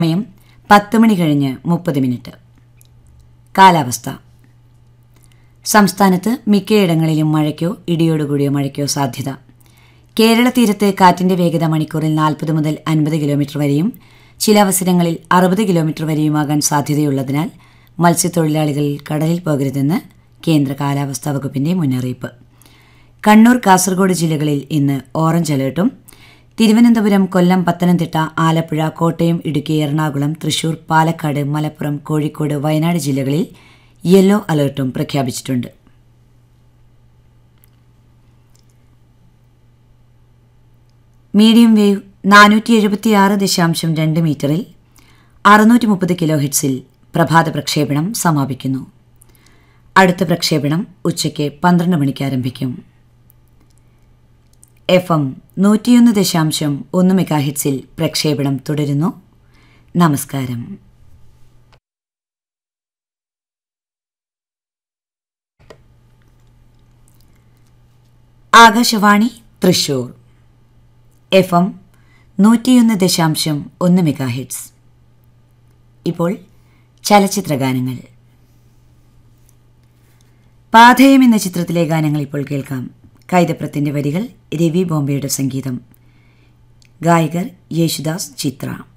സമയം പത്ത് മണി കഴിഞ്ഞ് മുപ്പത് മിനിറ്റ് കാലാവസ്ഥ സംസ്ഥാനത്ത് മിക്കയിടങ്ങളിലും മഴയ്ക്കോ ഇടിയോടുകൂടിയ മഴയ്ക്കോ സാധ്യത കേരള തീരത്ത് കാറ്റിന്റെ വേഗത മണിക്കൂറിൽ നാൽപ്പത് മുതൽ അൻപത് കിലോമീറ്റർ വരെയും ചില അവസരങ്ങളിൽ അറുപത് കിലോമീറ്റർ വരെയുമാകാൻ സാധ്യതയുള്ളതിനാൽ മത്സ്യത്തൊഴിലാളികൾ കടലിൽ പോകരുതെന്ന് കേന്ദ്ര കാലാവസ്ഥാ വകുപ്പിന്റെ മുന്നറിയിപ്പ് കണ്ണൂർ കാസർഗോഡ് ജില്ലകളിൽ ഇന്ന് ഓറഞ്ച് അലേർട്ടും തിരുവനന്തപുരം കൊല്ലം പത്തനംതിട്ട ആലപ്പുഴ കോട്ടയം ഇടുക്കി എറണാകുളം തൃശൂർ പാലക്കാട് മലപ്പുറം കോഴിക്കോട് വയനാട് ജില്ലകളിൽ യെല്ലോ അലേർട്ടും പ്രഖ്യാപിച്ചിട്ടുണ്ട് മീഡിയം വേവ് നാനൂറ്റി എഴുപത്തിയാറ് ദശാംശം രണ്ട് മീറ്ററിൽ അറുന്നൂറ്റി മുപ്പത് കിലോ ഹിറ്റ്സിൽ പ്രഭാത പ്രക്ഷേപണം സമാപിക്കുന്നു അടുത്ത പ്രക്ഷേപണം ഉച്ചയ്ക്ക് പന്ത്രണ്ട് മണിക്ക് ആരംഭിക്കും എഫ് എം നൂറ്റിയൊന്ന് ദശാംശം ഒന്ന് മെഗാ ഹിറ്റ്സിൽ പ്രക്ഷേപണം തുടരുന്നു നമസ്കാരം ആകാശവാണി തൃശൂർ എഫ് എം നൂറ്റിയൊന്ന് ദശാംശം ഒന്ന് മെഗാ ഹിറ്റ്സ് ഇപ്പോൾ ചലച്ചിത്രഗാനങ്ങൾ പാഥേയം എന്ന ചിത്രത്തിലെ ഗാനങ്ങൾ ഇപ്പോൾ കേൾക്കാം കൈതപ്രത്തിന്റെ വരികൾ രവി ബോംബെയുടെ സംഗീതം ഗായകർ യേശുദാസ് ചിത്ര